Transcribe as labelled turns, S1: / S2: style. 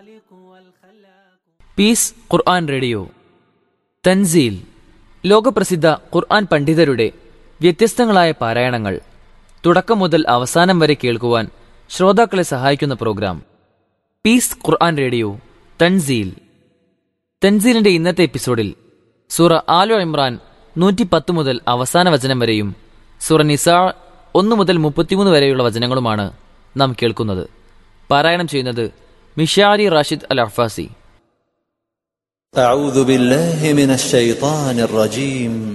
S1: piece ഖുർആൻ radio തൻസീൽ ലോകപ്രസിദ്ധ ഖുർആൻ പണ്ഡിതരുടെ വ്യത്യസ്തങ്ങളായ പാരായണങ്ങൾ തുടക്കം മുതൽ അവസാനം വരെ കേൾക്കുവാൻ ശ്രോതാക്കളെ സഹായിക്കുന്ന പ്രോഗ്രാം പീസ് ഖുർആൻ റേഡിയോ തൻസീൽ തൻസീലിന്റെ ഇന്നത്തെ എപ്പിസോഡിൽ സൂറ ആലോ ഇമ്രാൻ നൂറ്റി പത്ത് മുതൽ അവസാന വചനം വരെയും സൂറ നിസാ ഒന്ന് മുതൽ മുപ്പത്തിമൂന്ന് വരെയുള്ള വചനങ്ങളുമാണ് നാം കേൾക്കുന്നത് പാരായണം ചെയ്യുന്നത് മിഷാരി റാഷിദ് അൽ അർഫാസി
S2: أعوذ بالله من الشيطان الرجيم